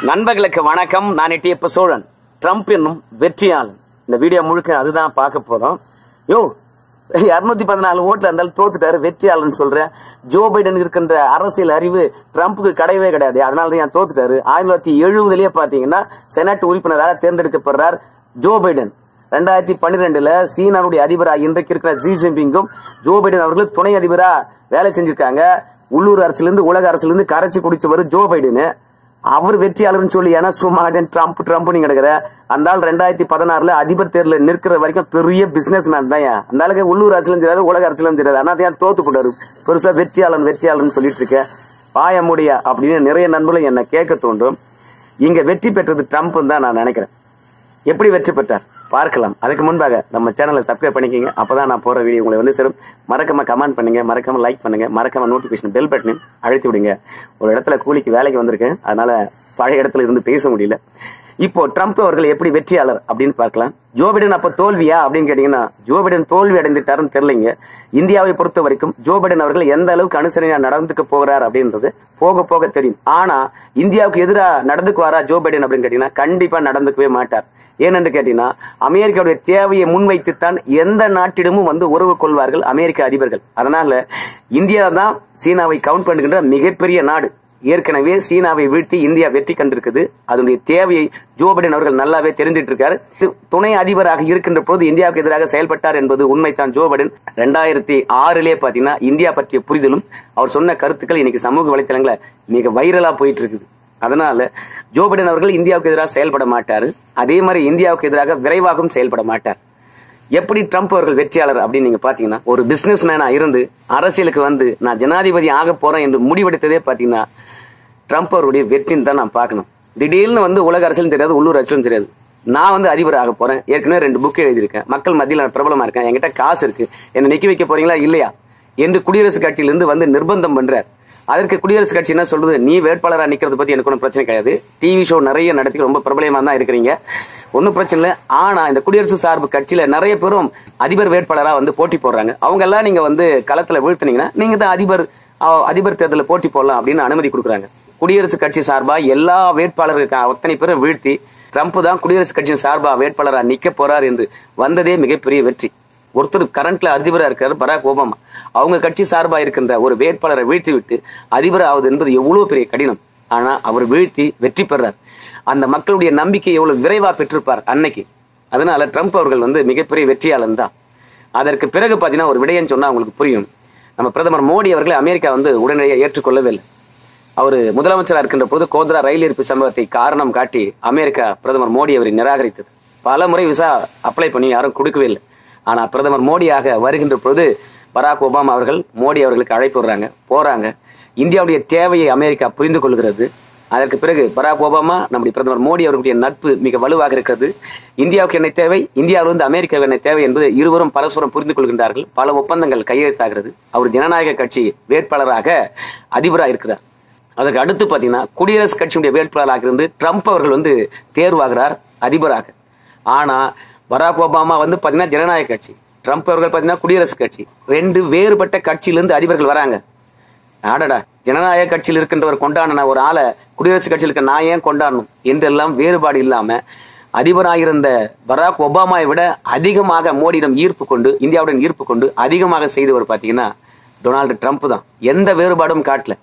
நண்பர்களுக்கு வணக்கம் நான் எட்டியப்ப சோழன் ட்ரம்ப் என்னும் வெற்றியாளன் இந்த வீடியோ முழுக்க அதுதான் பார்க்க போறோம் யோ இருநூத்தி பதினாலு ஓட்டுல இருந்தாலும் தோத்துட்டாரு வெற்றியாளன் சொல்றேன் ஜோ பைடன் இருக்கின்ற அரசியல் அறிவு ட்ரம்ப்புக்கு கிடையவே கிடையாது அதனால தான் ஏன் தோத்துட்டாரு ஆயிரத்தி தொள்ளாயிரத்தி எழுபதுலயே பாத்தீங்கன்னா செனட் உறுப்பினராக தேர்ந்தெடுக்கப்படுறார் ஜோ பைடன் ரெண்டாயிரத்தி பன்னிரெண்டுல சீனாவுடைய அதிபராக இன்றைக்கு இருக்கிற ஜி ஜின்பிங்கும் ஜோ பைடன் அவர்கள் துணை அதிபரா வேலை செஞ்சிருக்காங்க உள்ளூர் அரசுல இருந்து உலக அரசுல இருந்து கரைச்சி குடிச்சவர் ஜோ பைடன் அவர் வெற்றியாளர்னு சொல்லி ஏன்னா சும்மா ட்ரம்ப் ட்ரம்ப் நீங்க கிடக்குற அந்த ஆள் ரெண்டாயிரத்தி பதினாறுல அதிபர் தேர்தலில் நிற்கிற வரைக்கும் பெரிய பிசினஸ் மேன் தான் ஏன். அந்த ஆளுக்கு உள்ளூர் அரசியலும் தெரியாது உலக அரசியலும் தெரியாது ஆனால் ஏன் தோத்து போட்டாரு பெருசா வெற்றியாளன் வெற்றியாளன் சொல்லிட்டு இருக்க பாய முடியா அப்படின்னு நிறைய நண்பர்கள் என்னை கேட்க தோன்றும் இங்க வெற்றி பெற்றது ட்ரம்ப் தான் நான் நினைக்கிறேன் எப்படி வெற்றி பெற்றார் பார்க்கலாம் அதுக்கு முன்பாக நம்ம சேனலை சப்ஸ்கிரைப் பண்ணிக்கோங்க அப்பதான் நான் போற வீடியோ உங்களை வந்து சேரும் மறக்காம கமெண்ட் பண்ணுங்க மறக்காம லைக் பண்ணுங்க மறக்காம நோட்டிபிகேஷன் பெல் பட்டனையும் அழுத்தி விடுங்க ஒரு இடத்துல கூலிக்கு வேலைக்கு வந்திருக்கேன் அதனால பழைய இடத்துல இருந்து பேச முடியல இப்போ ட்ரம்ப் அவர்கள் எப்படி வெற்றியாளர் அப்படின்னு பார்க்கலாம் ஜோ பைடன் அப்ப தோல்வியா அப்படின்னு கேட்டீங்கன்னா ஜோ பைடன் தோல்வி அடைந்துட்டாருன்னு தெரியலைங்க இந்தியாவை பொறுத்த வரைக்கும் ஜோ பைடன் அவர்கள் எந்த அளவுக்கு அனுசரணையா நடந்துக்க போகிறார் அப்படின்றது போக போக தெரியும் ஆனா இந்தியாவுக்கு எதிராக நடந்துக்குவாரா ஜோ பைடன் அப்படின்னு கேட்டீங்கன்னா கண்டிப்பா நடந்துக்கவே மாட்டார் ஏனென்று கேட்டீங்கன்னா அமெரிக்காவுடைய தேவையை முன்வைத்துத்தான் எந்த நாட்டிடமும் வந்து உறவு கொள்வார்கள் அமெரிக்க அதிபர்கள் அதனால இந்தியா தான் சீனாவை கவுண்ட் பண்ணுகின்ற மிகப்பெரிய நாடு ஏற்கனவே சீனாவை வீழ்த்தி இந்தியா வெற்றி கண்டிருக்குது அதனுடைய தேவையை ஜோ பைடன் அவர்கள் நல்லாவே தெரிஞ்சிட்டு இருக்காரு துணை அதிபராக இருக்கின்ற போது இந்தியாவுக்கு எதிராக செயல்பட்டார் என்பது உண்மைதான் ஜோ பைடன் ரெண்டாயிரத்தி ஆறிலே பாத்தீங்கன்னா இந்தியா பற்றிய புரிதலும் அவர் சொன்ன கருத்துக்கள் இன்னைக்கு சமூக வலைத்தளங்கள மிக வைரலா போயிட்டு இருக்குது அதனால ஜோ பைடன் அவர்கள் இந்தியாவுக்கு எதிராக செயல்பட மாட்டாரு அதே மாதிரி இந்தியாவுக்கு எதிராக விரைவாகவும் செயல்பட மாட்டார் எப்படி ட்ரம்ப் அவர்கள் வெற்றியாளர் அப்படின்னு நீங்க பாத்தீங்கன்னா ஒரு பிசினஸ் மேனா இருந்து அரசியலுக்கு வந்து நான் ஜனாதிபதி ஆக போறேன் என்று முடிவெடுத்ததே பாத்தீங்கன்னா ட்ரம்ப் அவருடைய வெற்றின்னு தான் நான் பார்க்கணும் திடீர்னு வந்து உலக அரசியலும் தெரியாது உள்ளூர் அரசியலும் தெரியாது நான் வந்து அதிபர் ஆக போறேன் ஏற்கனவே ரெண்டு புக் எழுதியிருக்கேன் மக்கள் மத்தியில் நான் பிரபலமா இருக்கேன் என்கிட்ட காசு இருக்கு என்ன நிக்க வைக்க போறீங்களா இல்லையா என்று குடியரசுக் கட்சியிலிருந்து வந்து நிர்பந்தம் பண்றார் அதற்கு குடியரசுக் கட்சி என்ன சொல்றது நீ வேட்பாளராக நிக்கிறது பத்தி எனக்கு ஒன்றும் பிரச்சனை கிடையாது டிவி ஷோ நிறைய நடத்தி ரொம்ப பிரபலமா தான் இருக்கிறீங்க ஒன்றும் பிரச்சனை இல்லை ஆனா இந்த குடியரசு சார்பு கட்சியில நிறைய பேரும் அதிபர் வேட்பாளராக வந்து போட்டி போடுறாங்க அவங்க எல்லாம் நீங்க வந்து களத்துல வீழ்த்துனீங்கன்னா நீங்க தான் அதிபர் அஹ், அதிபர் தேர்தலில் போட்டி போடலாம் அப்படின்னு அனுமதி கொடுக்குறாங்க குடியரசுக் கட்சி சார்பா எல்லா வேட்பாளர்களுக்கு அத்தனை பேரும் வீழ்த்தி ட்ரம்ப் தான் குடியரசுக் கட்சியின் சார்பா வேட்பாளராக நிக்க போறார் என்று வந்ததே மிகப்பெரிய வெற்றி ஒருத்தர் கரண்ட்ல அதிபரா இருக்காரு பராக் ஒபாமா அவங்க கட்சி சார்பா இருக்கின்ற ஒரு வேட்பாளரை வீழ்த்தி விட்டு அதிபர் ஆவது என்பது எவ்வளவு பெரிய கடினம் ஆனா அவர் வீழ்த்தி வெற்றி பெறார் அந்த மக்களுடைய நம்பிக்கை எவ்வளவு விரைவா பெற்றிருப்பார் அன்னைக்கு அதனால ட்ரம்ப் அவர்கள் வந்து மிகப்பெரிய வெற்றியாளன் தான் அதற்கு பிறகு பாத்தீங்கன்னா ஒரு விடயம் சொன்னா உங்களுக்கு புரியும் நம்ம பிரதமர் மோடி அவர்களை அமெரிக்கா வந்து உடனடியாக ஏற்றுக்கொள்ளவே இல்லை அவர் முதலமைச்சராக இருக்கின்ற போது கோத்ரா ரயில் எரிப்பு சம்பவத்தை காரணம் காட்டி அமெரிக்கா பிரதமர் மோடி அவரை நிராகரித்தது பல முறை விசா அப்ளை பண்ணி யாரும் கொடுக்கவே இல்லை ஆனா பிரதமர் மோடியாக வருகின்ற பொழுது பராக் ஒபாமா அவர்கள் மோடி அவர்களுக்கு அழைப்பு விடுறாங்க போறாங்க இந்தியாவுடைய தேவையை அமெரிக்கா புரிந்து கொள்கிறது அதற்கு பிறகு பராக் ஒபாமா நம்முடைய பிரதமர் மோடி அவர்களுடைய நட்பு மிக வலுவாக இருக்கிறது இந்தியாவுக்கு என்ன தேவை இந்தியாவிலிருந்து அமெரிக்காவுக்கு என்ன தேவை என்பது இருவரும் பரஸ்பரம் புரிந்து கொள்கின்றார்கள் பல ஒப்பந்தங்கள் கையெழுத்தாகிறது அவர் ஜனநாயக கட்சி வேட்பாளராக அதிபராக இருக்கிறார் அதுக்கு அடுத்து பாத்தீங்கன்னா குடியரசுக் கட்சியுடைய வேட்பாளராக இருந்து ட்ரம்ப் அவர்கள் வந்து தேர்வாகிறார் அதிபராக ஆனா பராக் ஒபாமா வந்து பாத்தீங்கன்னா ஜனநாயக கட்சி ட்ரம்ப் அவர்கள் பாத்தீங்கன்னா குடியரசுக் கட்சி ரெண்டு வேறுபட்ட கட்சியிலிருந்து அதிபர்கள் வராங்க ஆடடா ஜனநாயக கட்சியில் இருக்கின்றவர் கொண்டாடின ஒரு ஆளை குடியரசுக் கட்சியில் இருக்க நான் ஏன் கொண்டாடணும் என்றெல்லாம் வேறுபாடு இல்லாம அதிபராயிருந்த பராக் ஒபாமாவை விட அதிகமாக மோடியிடம் ஈர்ப்பு கொண்டு இந்தியாவுடன் ஈர்ப்பு கொண்டு அதிகமாக செய்தவர் பாத்தீங்கன்னா டொனால்டு ட்ரம்ப் தான் எந்த வேறுபாடும் காட்டல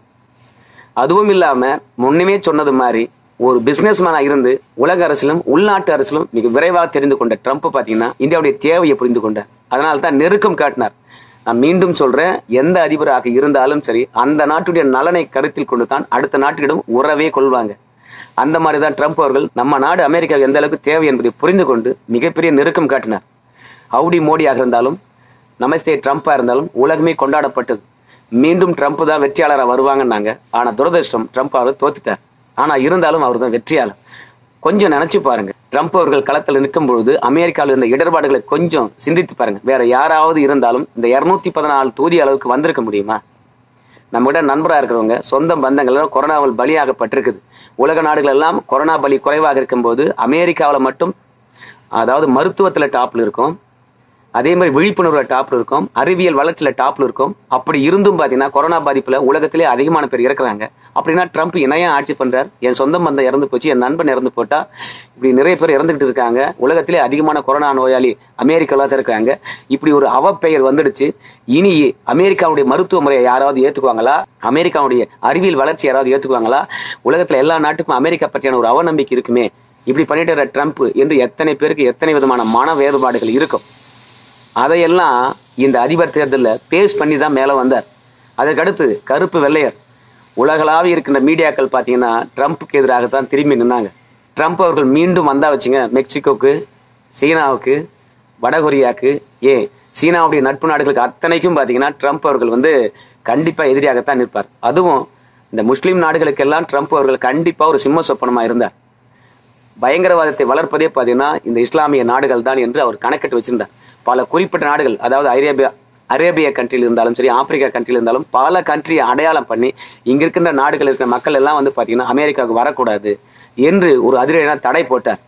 அதுவும் இல்லாம முன்னமே சொன்னது மாதிரி ஒரு பிசினஸ் மேனா இருந்து உலக அரசியலும் உள்நாட்டு அரசியலும் மிக விரைவாக தெரிந்து கொண்ட ட்ரம்ப் பாத்தீங்கன்னா இந்தியாவுடைய தேவையை புரிந்து கொண்டார் அதனால தான் நெருக்கம் காட்டினார் நான் மீண்டும் சொல்றேன் எந்த அதிபராக இருந்தாலும் சரி அந்த நாட்டுடைய நலனை கருத்தில் கொண்டு தான் அடுத்த நாட்டிடம் உறவே கொள்வாங்க அந்த மாதிரி தான் ட்ரம்ப் அவர்கள் நம்ம நாடு அமெரிக்காவுக்கு எந்த அளவுக்கு தேவை என்பதை புரிந்து கொண்டு மிகப்பெரிய நெருக்கம் காட்டினார் ஹவுடி மோடியாக இருந்தாலும் நமஸ்தே ட்ரம்ப்பா இருந்தாலும் உலகமே கொண்டாடப்பட்டது மீண்டும் ட்ரம்ப் தான் வெற்றியாளராக வருவாங்கன்னாங்க ஆனா துரதிருஷ்டம் ட்ரம்ப் அவர் தோத்துட்டார் ஆனா இருந்தாலும் அவர் தான் வெற்றியாளர் கொஞ்சம் நினைச்சு பாருங்க ட்ரம்ப் அவர்கள் களத்தில் நிற்கும் பொழுது அமெரிக்காவில் இருந்த இடர்பாடுகளை கொஞ்சம் சிந்தித்து பாருங்க வேற யாராவது இருந்தாலும் இந்த இருநூத்தி பதினாலு தொகுதி அளவுக்கு வந்திருக்க முடியுமா நம்ம கிட்ட நண்பரா இருக்கிறவங்க சொந்த பந்தங்கள் எல்லாம் கொரோனாவில் பலியாகப்பட்டிருக்குது உலக நாடுகள் எல்லாம் கொரோனா பலி குறைவாக இருக்கும்போது அமெரிக்காவில் மட்டும் அதாவது மருத்துவத்துல டாப்ல இருக்கும் அதே மாதிரி விழிப்புணர்வுல டாப்ல இருக்கும் அறிவியல் வளர்ச்சியில டாப்ல இருக்கும் அப்படி இருந்தும் பாத்தீங்கன்னா கொரோனா பாதிப்புல உலகத்திலே அதிகமான பேர் இறக்குறாங்க அப்படின்னா ட்ரம்ப் இணையா ஆட்சி பண்றார் என் சொந்த பந்தம் இறந்து போச்சு என் நண்பன் இறந்து போட்டா இப்படி நிறைய பேர் இறந்துகிட்டு இருக்காங்க உலகத்திலே அதிகமான கொரோனா நோயாளி அமெரிக்கால தான் இருக்காங்க இப்படி ஒரு அவப்பெயர் வந்துடுச்சு இனி அமெரிக்காவுடைய மருத்துவ முறையை யாராவது ஏத்துக்குவாங்களா அமெரிக்காவுடைய அறிவியல் வளர்ச்சி யாராவது ஏத்துக்குவாங்களா உலகத்துல எல்லா நாட்டுக்கும் அமெரிக்கா பற்றியான ஒரு அவநம்பிக்கை இருக்குமே இப்படி பண்ணிட்டு வர ட்ரம்ப் என்று எத்தனை பேருக்கு எத்தனை விதமான மன வேறுபாடுகள் இருக்கும் அதையெல்லாம் இந்த அதிபர் தேர்தலில் பேஸ் பண்ணி தான் மேலே வந்தார் அதற்கடுத்து கருப்பு வெள்ளையர் உலகளாவிய இருக்கின்ற மீடியாக்கள் பார்த்தீங்கன்னா ட்ரம்ப்புக்கு எதிராகத்தான் திரும்பி நின்னாங்க ட்ரம்ப் அவர்கள் மீண்டும் வந்தா வச்சுங்க மெக்சிகோக்கு சீனாவுக்கு வடகொரியாவுக்கு ஏ சீனாவுடைய நட்பு நாடுகளுக்கு அத்தனைக்கும் பார்த்தீங்கன்னா ட்ரம்ப் அவர்கள் வந்து கண்டிப்பாக எதிரியாகத்தான் நிற்பார் அதுவும் இந்த முஸ்லீம் நாடுகளுக்கெல்லாம் ட்ரம்ப் அவர்கள் கண்டிப்பாக ஒரு சிம்ம சொப்பனமாக இருந்தார் பயங்கரவாதத்தை வளர்ப்பதே பார்த்தீங்கன்னா இந்த இஸ்லாமிய நாடுகள் தான் என்று அவர் கணக்கிட்டு வச்சிருந்தார் பல குறிப்பிட்ட நாடுகள் அதாவது அரேபியா அரேபிய கண்ட்ரியில் இருந்தாலும் சரி ஆப்பிரிக்கா கண்ட்ரியில் இருந்தாலும் பல கண்ட்ரியை அடையாளம் பண்ணி இங்க இருக்கின்ற நாடுகள் இருக்கிற மக்கள் எல்லாம் வந்து பாத்தீங்கன்னா அமெரிக்காவுக்கு வரக்கூடாது என்று ஒரு அதிரடியான தடை போட்டார்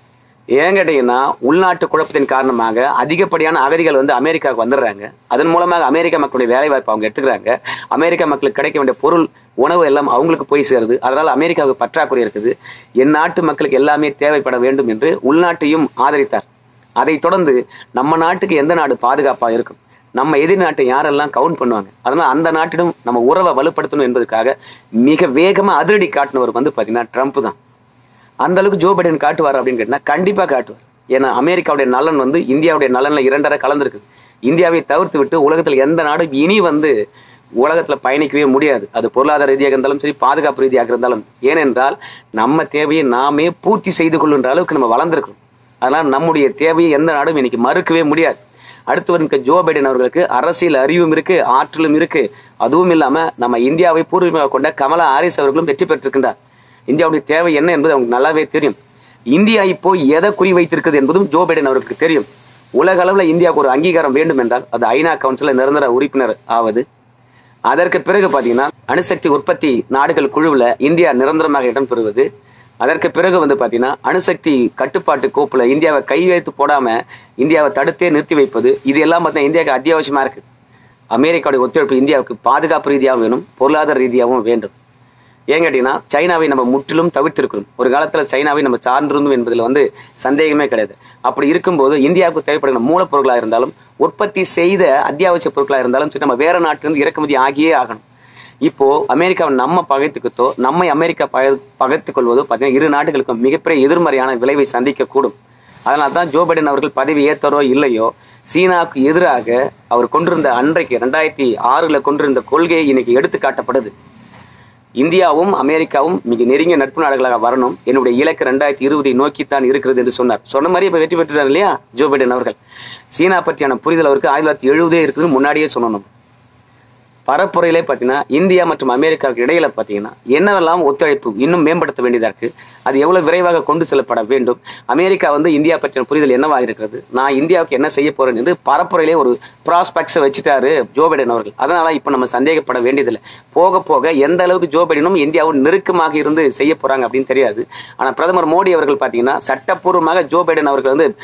ஏன் கேட்டீங்கன்னா உள்நாட்டு குழப்பத்தின் காரணமாக அதிகப்படியான அகதிகள் வந்து அமெரிக்காவுக்கு வந்துடுறாங்க அதன் மூலமாக அமெரிக்க மக்களுடைய வேலை வாய்ப்பு அவங்க எடுத்துக்கிறாங்க அமெரிக்க மக்களுக்கு கிடைக்க வேண்டிய பொருள் உணவு எல்லாம் அவங்களுக்கு போய் சேருது அதனால அமெரிக்காவுக்கு பற்றாக்குறை இருக்குது என் நாட்டு மக்களுக்கு எல்லாமே தேவைப்பட வேண்டும் என்று உள்நாட்டையும் ஆதரித்தார் அதைத் தொடர்ந்து நம்ம நாட்டுக்கு எந்த நாடு பாதுகாப்பா இருக்கும் நம்ம எதிர் நாட்டை யாரெல்லாம் கவுண்ட் பண்ணுவாங்க அதனால அந்த நாட்டிடம் நம்ம உறவை வலுப்படுத்தணும் என்பதற்காக மிக வேகமா அதிரடி காட்டினவர் வந்து பாத்தீங்கன்னா ட்ரம்ப் தான் அந்த அளவுக்கு ஜோ பைடன் காட்டுவார் அப்படின்னு கேட்டா கண்டிப்பா காட்டுவார் ஏன்னா அமெரிக்காவுடைய நலன் வந்து இந்தியாவுடைய நலன்ல இரண்டரை கலந்துருக்கு இந்தியாவை தவிர்த்து விட்டு உலகத்துல எந்த நாடும் இனி வந்து உலகத்துல பயணிக்கவே முடியாது அது பொருளாதார ரீதியாக இருந்தாலும் சரி பாதுகாப்பு ரீதியாக இருந்தாலும் ஏனென்றால் நம்ம தேவையை நாமே பூர்த்தி செய்து கொள்ளுன்ற அளவுக்கு நம்ம வளர்ந்துருக்கோம் அதனால நம்முடைய தேவையை எந்த நாடும் இன்னைக்கு மறுக்கவே முடியாது அடுத்து வரும் ஜோ பைடன் அவர்களுக்கு அரசியல் அறிவும் இருக்கு ஆற்றலும் இருக்கு அதுவும் இல்லாம நம்ம இந்தியாவை பூர்வீகமாக கொண்ட கமலா ஹாரிஸ் அவர்களும் வெற்றி பெற்றிருக்கின்றார் இந்தியாவுடைய தேவை என்ன என்பது அவங்களுக்கு நல்லாவே தெரியும் இந்தியா இப்போ எதை குறி வைத்திருக்கிறது என்பதும் ஜோ பைடன் அவருக்கு தெரியும் உலக அளவுல இந்தியாவுக்கு ஒரு அங்கீகாரம் வேண்டும் என்றால் அது ஐநா கவுன்சில நிரந்தர உறுப்பினர் ஆவது அதற்கு பிறகு பாத்தீங்கன்னா அணுசக்தி உற்பத்தி நாடுகள் குழுவுல இந்தியா நிரந்தரமாக இடம் பெறுவது அதற்கு பிறகு வந்து பாத்தீங்கன்னா அணுசக்தி கட்டுப்பாட்டு கோப்புல இந்தியாவை கை வைத்து போடாம இந்தியாவை தடுத்தே நிறுத்தி வைப்பது இது எல்லாம் பார்த்தீங்கன்னா இந்தியாவுக்கு அத்தியாவசியமா இருக்கு அமெரிக்காவுடைய ஒத்துழைப்பு இந்தியாவுக்கு பாதுகாப்பு ரீதியாகவும் வேணும் பொருளாதார ரீதியாகவும் வேண்டும் ஏன் கேட்டீங்கன்னா சைனாவை நம்ம முற்றிலும் தவிர்த்திருக்கிறோம் ஒரு காலத்துல சைனாவை நம்ம சார்ந்திருந்தோம் என்பதுல வந்து சந்தேகமே கிடையாது அப்படி இருக்கும்போது இந்தியாவுக்கு தேவைப்படுகிற மூலப்பொருட்களா இருந்தாலும் உற்பத்தி செய்த அத்தியாவசிய பொருட்களா இருந்தாலும் சரி நம்ம வேற நாட்டிலிருந்து இறக்குமதி ஆகியே ஆகணும் இப்போ அமெரிக்காவை நம்ம பகைத்துக்கிட்டோ நம்மை அமெரிக்கா பகை பகைத்துக் கொள்வதோ பார்த்தீங்கன்னா இரு நாடுகளுக்கும் மிகப்பெரிய எதிர்மறையான விளைவை சந்திக்க கூடும் அதனால தான் ஜோ பைடன் அவர்கள் பதவி ஏற்றரோ இல்லையோ சீனாவுக்கு எதிராக அவர் கொண்டிருந்த அன்றைக்கு ரெண்டாயிரத்தி ஆறுல கொண்டிருந்த கொள்கை இன்னைக்கு எடுத்து காட்டப்படுது இந்தியாவும் அமெரிக்காவும் மிக நெருங்கிய நட்பு நாடுகளாக வரணும் என்னுடைய இலக்கு ரெண்டாயிரத்தி இருபதை நோக்கித்தான் இருக்கிறது என்று சொன்னார் சொன்ன மாதிரி இப்ப வெற்றி பெற்றார் இல்லையா ஜோ பைடன் அவர்கள் சீனா பற்றியான புரிதல் அவருக்கு ஆயிரத்தி தொள்ளாயிரத்தி எழுபதே இருக்குது முன்னாடியே சொன்னோம் பரப்புரையிலே பார்த்தீங்கன்னா இந்தியா மற்றும் அமெரிக்காவுக்கு இடையில பார்த்தீங்கன்னா என்னவெல்லாம் ஒத்துழைப்பு இன்னும் மேம்படுத்த வேண்டியதா இருக்கு அது எவ்வளவு விரைவாக கொண்டு செல்லப்பட வேண்டும் அமெரிக்கா வந்து இந்தியா பற்றின புரிதல் என்னவாக இருக்கிறது நான் இந்தியாவுக்கு என்ன செய்ய போறேன் என்று பரப்புரையிலே ஒரு ப்ராஸ்பெக்ட்ஸை வச்சுட்டாரு ஜோ பைடன் அவர்கள் அதனால இப்ப நம்ம சந்தேகப்பட வேண்டியதில்லை போக போக எந்த அளவுக்கு ஜோ பைடனும் இந்தியாவும் நெருக்கமாக இருந்து செய்ய போறாங்க அப்படின்னு தெரியாது ஆனா பிரதமர் மோடி அவர்கள் பார்த்தீங்கன்னா சட்டப்பூர்வமாக ஜோ பைடன் அவர்கள் வந்து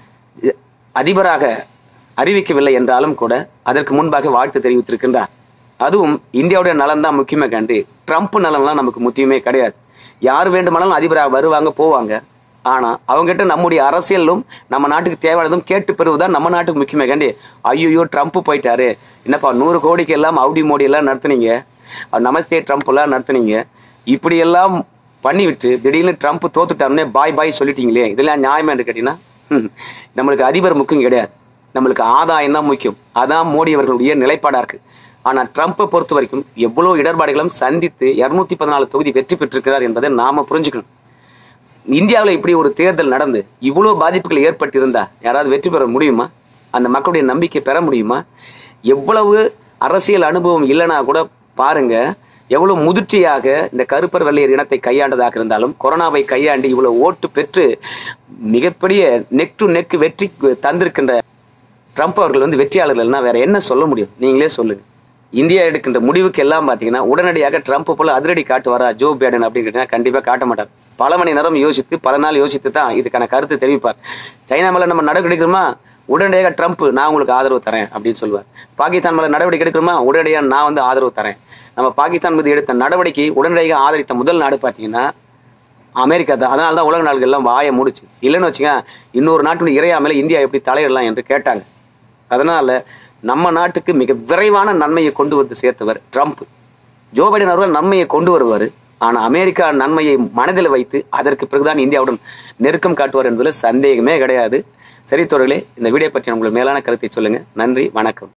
அதிபராக அறிவிக்கவில்லை என்றாலும் கூட அதற்கு முன்பாக வாழ்த்து தெரிவித்திருக்கின்றார் அதுவும் இந்தியாவுடைய நலன் தான் முக்கியமே கண்டு ட்ரம்ப் நலன்லாம் நமக்கு முக்கியமே கிடையாது யார் வேண்டுமானாலும் அதிபராக வருவாங்க போவாங்க ஆனா அவங்ககிட்ட நம்முடைய அரசியலும் நம்ம நாட்டுக்கு தேவையானதும் கேட்டு பெறுவதுதான் நம்ம நாட்டுக்கு முக்கியமே கண்டி ஐயோ ட்ரம்ப் போயிட்டாரு என்னப்பா நூறு கோடிக்கு எல்லாம் அவுடி மோடி எல்லாம் நடத்துனீங்க அவர் நமஸ்தே ட்ரம்ப் எல்லாம் நடத்துனீங்க இப்படி எல்லாம் பண்ணிவிட்டு திடீர்னு ட்ரம்ப் தோத்துட்டாருன்னே பாய் பாய் சொல்லிட்டீங்களே இதெல்லாம் நியாயமா என்று கேட்டீங்கன்னா ஹம், நம்மளுக்கு அதிபர் முக்கியம் கிடையாது நம்மளுக்கு ஆதாயம் தான் முக்கியம் அதான் மோடி அவர்களுடைய நிலைப்பாடா இருக்கு ஆனா ட்ரம்ப்பை பொறுத்த வரைக்கும் எவ்வளவு இடர்பாடுகளும் சந்தித்து இருநூத்தி பதினாலு தொகுதி வெற்றி பெற்றிருக்கிறார் என்பதை நாம புரிஞ்சுக்கணும் இந்தியாவில் இப்படி ஒரு தேர்தல் நடந்து இவ்வளவு பாதிப்புகள் ஏற்பட்டிருந்தா யாராவது வெற்றி பெற முடியுமா அந்த மக்களுடைய நம்பிக்கை பெற முடியுமா எவ்வளவு அரசியல் அனுபவம் இல்லைனா கூட பாருங்க எவ்வளவு முதிர்ச்சியாக இந்த கருப்பர் வெள்ளையர் இனத்தை கையாண்டதாக இருந்தாலும் கொரோனாவை கையாண்டு இவ்வளவு ஓட்டு பெற்று மிகப்பெரிய நெக் டு நெக் வெற்றி தந்திருக்கின்ற ட்ரம்ப் அவர்கள் வந்து வெற்றியாளர்கள்னா வேற என்ன சொல்ல முடியும் நீங்களே சொல்லுங்க இந்தியா எடுக்கின்ற முடிவுக்கு எல்லாம் பாத்தீங்கன்னா உடனடியாக ட்ரம்ப் போல அதிரடி காட்டுவாரா ஜோ பைடன் அப்படின்னு கண்டிப்பா காட்ட மாட்டார் பல மணி நேரம் யோசித்து பல நாள் யோசித்து தான் இதுக்கான கருத்து தெரிவிப்பார் சைனா மேல நம்ம நடவடிக்கைமா உடனடியாக ட்ரம்ப் நான் உங்களுக்கு ஆதரவு தரேன் அப்படின்னு சொல்லுவார் பாகிஸ்தான் மேல நடவடிக்கை எடுக்கணுமா உடனடியாக நான் வந்து ஆதரவு தரேன் நம்ம பாகிஸ்தான் மீது எடுத்த நடவடிக்கை உடனடியாக ஆதரித்த முதல் நாடு பார்த்தீங்கன்னா அமெரிக்கா தான் அதனால தான் உலக நாடுகள் எல்லாம் வாயை முடிச்சு இல்லைன்னு வச்சுங்க இன்னொரு நாட்டுடைய இறையாமல இந்தியா எப்படி தலையிடலாம் என்று கேட்டாங்க அதனால நம்ம நாட்டுக்கு மிக விரைவான நன்மையை கொண்டு வந்து சேர்த்தவர் ட்ரம்ப் ஜோ பைடன் அவர்கள் நன்மையை கொண்டு வருவார் ஆனா அமெரிக்கா நன்மையை மனதில் வைத்து அதற்கு பிறகுதான் இந்தியாவுடன் நெருக்கம் காட்டுவார் என்பதில் சந்தேகமே கிடையாது சரி தோழர்களே இந்த வீடியோ பற்றி உங்களுக்கு மேலான கருத்தை சொல்லுங்க நன்றி வணக்கம்